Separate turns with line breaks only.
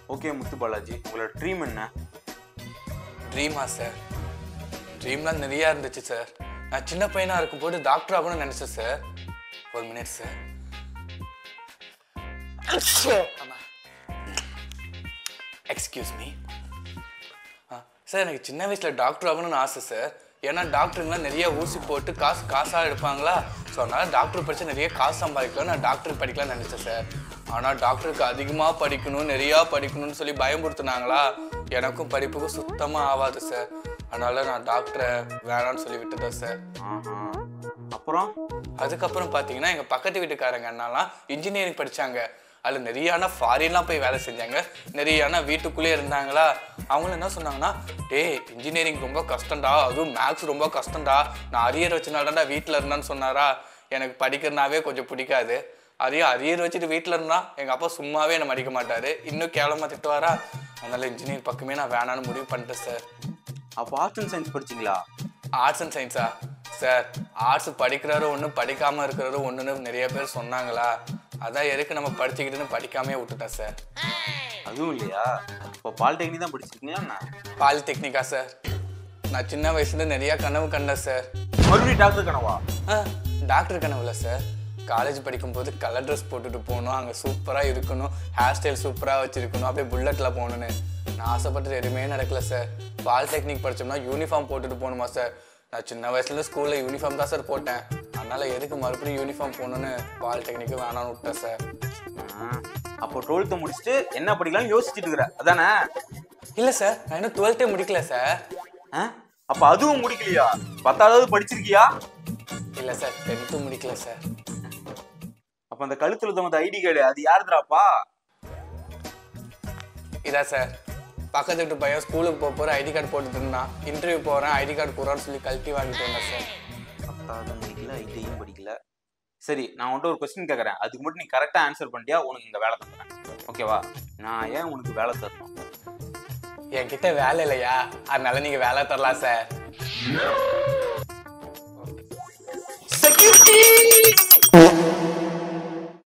Okay முத்து பாலாஜி உங்களோட dream என்ன
ட்ரீமா sir ட்ரீம்லாம் நிறையா இருந்துச்சு சார் நான் சின்ன பையனாக இருக்கும்போது டாக்டர் ஆகணும்னு நினச்சேன் சார் ஒரு minute sir excuse me sir எனக்கு சின்ன வயசில் டாக்டர் ஆகணும்னு ஆசை சார் ஏன்னா டாக்டருங்களாம் நிறைய ஊசி போட்டு காசு காசாக எடுப்பாங்களா ஸோ அதனால் டாக்டர் படித்து நிறைய காசு சம்பாதிக்கலாம் நான் டாக்டர் படிக்கலாம்னு நினச்சேன் சார் ஆனால் டாக்டருக்கு அதிகமாக படிக்கணும் நிறையா படிக்கணும்னு சொல்லி பயமுறுத்துனாங்களா எனக்கும் படிப்புக்கும் சுத்தமாக ஆகாது சார் அதனால் நான் டாக்டரை வேணாம்னு சொல்லி விட்டுட்டேன் சார்
ஆஹா அப்புறம்
அதுக்கப்புறம் பார்த்தீங்கன்னா எங்கள் பக்கத்து வீட்டுக்காரங்க அண்ணாலாம் இன்ஜினியரிங் படித்தாங்க அதில் நிறையான ஃபாரின்லாம் போய் வேலை செஞ்சாங்க நிறையான வீட்டுக்குள்ளேயே இருந்தாங்களா அவங்களும் என்ன சொன்னாங்கன்னா டேய் இன்ஜினியரிங் ரொம்ப கஷ்டம்டா அதுவும் மேக்ஸ் ரொம்ப கஷ்டம்டா நான் அரியர் வச்சனாலடா வீட்டில் இருந்தான்னு சொன்னாரா எனக்கு படிக்கிறனாவே கொஞ்சம் பிடிக்காது அதையும் அரியர் வச்சுட்டு வீட்டில் இருந்தா எங்கள் அப்பா சும்மாவே என்னை மடிக்க மாட்டார் இன்னும் கேவலமாக திட்டுவாரா அதனால இன்ஜினியர் பக்கமே நான் வேணான்னு முடிவு பண்ணிட்டேன் சார்
அப்போ ஆர்ட்ஸ் அண்ட் சயின்ஸ் படிச்சிங்களா
ஆர்ட்ஸ் அண்ட் சயின்ஸா சார் ஆர்ட்ஸ் படிக்கிறாரோ ஒன்று படிக்காமல் இருக்கிறாரோ ஒன்றுன்னு நிறைய பேர் சொன்னாங்களா அதான் எதுக்கு நம்ம படிச்சுக்கிட்டுன்னு படிக்காமே விட்டுட்டேன் சார்
அதுவும் இல்லையா இப்போ பாலிடெக்னிக் தான் படிச்சிருக்கீங்களா என்ன
பாலிடெக்னிக்கா சார் நான் சின்ன வயசுல நிறைய கனவு கண்டேன் சார்
மறுபடியும் டாக்டர் கனவா
ஆ டாக்டர் கனவுல சார் காலேஜ் படிக்கும்போது கலர் ட்ரெஸ் போட்டுட்டு போகணும் அங்கே சூப்பராக இருக்கணும் ஹேர் ஸ்டைல் சூப்பராக வச்சிருக்கணும் அப்படியே புல்லட்டில் போகணுன்னு நான் ஆசைப்பட்டது எதுவுமே நடக்கல சார் பாலிடெக்னிக் படிச்சோம்னா யூனிஃபார்ம் போட்டுட்டு போகணுமா சார் நான் சின்ன வயசுலேருந்து ஸ்கூலில் யூனிஃபார்ம் தான் சார் போட்டேன் அதனால எதுக்கு மறுபடியும் யூனிஃபார்ம் போகணுன்னு பாலிடெக்னிக்கு வேணாம்னு விட்டேன் சார்
ஆ, அப்போ டுவெல்த்தை முடிச்சுட்டு என்ன படிக்கலாம்னு யோசிச்சுட்டு இருக்கிற அதானே
இல்லை சார் நான் இன்னும் டுவெல்த்தே முடிக்கல சார்
ஆ? அப்ப அதுவும் முடிக்கலையா பத்தாவது படிச்சிருக்கியா
இல்லை சார் டென்த்து முடிக்கல சார்
அப்ப அந்த கழுத்துல தமது ஐடி கார்டு அது யாருதுடாப்பா
இதா சார் பக்கத்து வீட்டு பையன் ஸ்கூலுக்கு போக போகிற ஐடி கார்டு போட்டுட்டு இருந்தான் இன்டர்வியூ போகிறேன் ஐடி கார்டு போகிறான்னு சொல்லி கழட்டி வாங்கிட்டு வந்தேன் சார்
பத்தாவது படிக்கல ஐடியும் படிக்கல சரி நான் உன்கிட்ட ஒரு கொஸ்டின் கேட்கறேன் அதுக்கு மட்டும் நீ கரெக்டா ஆன்சர் பண்ணிட்டியா உனக்கு இந்த வேலை தந்துறேன் ஓகேவா நான் ஏன் உனக்கு வேலை தரணும்
என்கிட்ட வேலை இல்லையா அதனால நீங்கள் வேலை தரலாம் சார்
செக்யூரிட்டி